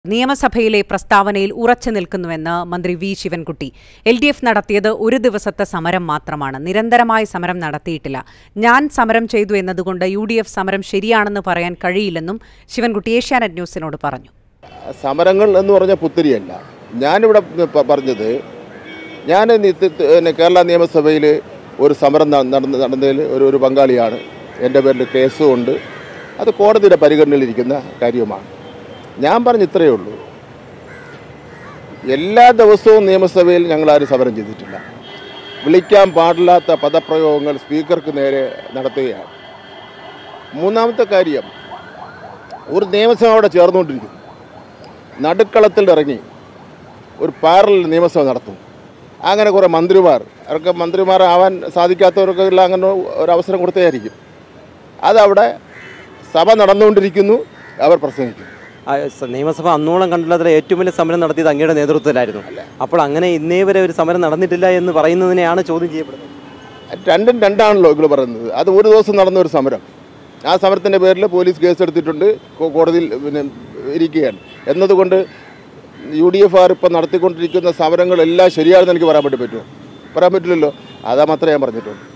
നിയമസഭയിലെ പ്രസ്താവനയിൽ ഉറച്ചു നിൽക്കുന്നുവെന്ന് മന്ത്രി V Sivankutty L D F നടത്തിയത് ഒരു ദിവസത്തെ സമരം മാത്രമാണ് നിരന്തരമായ സമരം നടത്തിയിട്ടില്ല ഞാൻ സമരം ചെയ്തു എന്നതുകൊണ്ട് യു ഡി എഫ് സമരം ശരിയാണെന്ന് പറയാൻ കഴിയില്ലെന്നും ശിവൻകുട്ടി ഏഷ്യാനെറ്റ് ന്യൂസിനോട് പറഞ്ഞു സമരങ്ങൾ എന്ന് പറഞ്ഞ പുത്തിരിയല്ല ഞാനിവിടെ പ- പറഞ്ഞത് ഞാൻ നിത്യ- പിന്നെ കേരള നിയമസഭയിൽ ഒരു സമരം ന- നടന്ന നടന്നതിൽ ഒരു ഒരു പങ്കാളിയാണ് എൻ്റെ പേരിൽ കേസുമുണ്ട് അത് കോടതിയുടെ പരിഗണനയിലിരിക്കുന്ന കാര്യവുമാണ് ഞാൻ പറഞ്ഞ ഇത്രയേ ഉള്ളൂ എല്ലാ ദിവസവും നിയമസഭയിൽ ഞങ്ങളാരും സമരം ചെയ്തിട്ടില്ല വിളിക്കാൻ പാടില്ലാത്ത പദപ്രയോഗങ്ങൾ സ്പീക്കർക്ക് നേരെ നടത്തുകയാണ് മൂന്നാമത്തെ കാര്യം ഒരു നിയമസഭ അവിടെ ചേർന്നുകൊണ്ടിരിക്കുന്നു നടുക്കളത്തിൽ ഇറങ്ങി ഒരു പാരലൽ നിയമസഭ നടത്തും അങ്ങനെ കുറേ മന്ത്രിമാർ അവർക്ക് മന്ത്രിമാർ ആവാൻ സാധിക്കാത്തവർക്കെല്ലാം അങ്ങനെ ഒരു അവസരം കൊടുത്തതായിരിക്കും അതവിടെ സഭ നടന്നുകൊണ്ടിരിക്കുന്നു അവർ പ്രസംഗിക്കുന്നു ആ, സ- നിയമസഭ അന്നോളം കണ്ടുള്ളതിലെ ഏറ്റവും വലിയ സമരം നടത്തിയത് അങ്ങയുടെ നേതൃത്വത്തിലായിരുന്നു അപ്പോൾ അങ്ങനെ ഇന്നേ വരെ ഒരു സമരം നടന്നിട്ടില്ല എന്ന് പറയുന്നതിനെയാണ് ചോദ്യം ചെയ്യപ്പെടുന്നത് രണ്ടും രണ്ടാണല്ലോ നിങ്ങൾ പറയുന്നത് അത് ഒരു ദിവസം നടന്ന ഒരു സമരം ആ സമരത്തിൻ്റെ പേരിൽ പോലീസ് കേസെടുത്തിട്ടുണ്ട് കോ- കോടതിയിൽ പിന്നെ ഇരിക്കുകയാണ് എന്നതുകൊണ്ട് യു ഡി എഫ് ആർ ഇപ്പം നടത്തിക്കൊണ്ടിരിക്കുന്ന സമരങ്ങളെല്ലാം ശരിയാണെന്ന് എനിക്ക് പറയാൻ വേണ്ടി പറ്റുമോ പറയാൻ പറ്റില്ലല്ലോ അതാ മാത്രമേ ഞാൻ പറഞ്ഞിട്ടുള്ളൂ